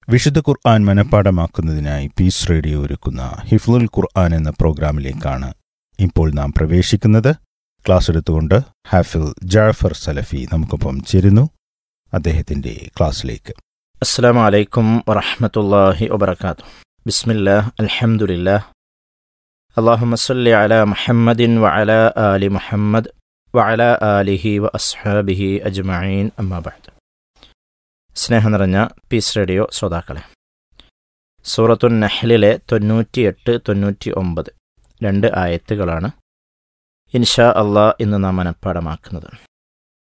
വിശുദ്ധ ഖുർആൻ മനഃപ്പാടമാക്കുന്നതിനായി piece radio ഒരുക്കുന്ന ഹിഫ്ലുൽ ഖുർആൻ എന്ന പ്രോഗ്രാമിലേക്കാണ് ഇപ്പോൾ നാം പ്രവേശിക്കുന്നത് ക്ലാസ് എടുത്തുകൊണ്ട് ഹാഫിൽ ജാഫർ സലഫി നമുക്കൊപ്പം ചേരുന്നു അദ്ദേഹത്തിന്റെ ക്ലാസ്സിലേക്ക് السلام عليكم ورحمة الله وبركاته بسم الله الحمد لله اللهم صل على محمد وعلى آل محمد وعلى آله وأصحابه أجمعين أما بعد സ്നേഹം നിറഞ്ഞ പീസ് റേഡിയോ ശ്രോതാക്കളെ സൂറത്തു നഹ്ലിലെ തൊണ്ണൂറ്റിയെട്ട് തൊണ്ണൂറ്റി ഒമ്പത് രണ്ട് ആയത്തുകളാണ് ഇൻഷാ അള്ളാ ഇന്ന് നാം മനഃപ്പാടമാക്കുന്നത്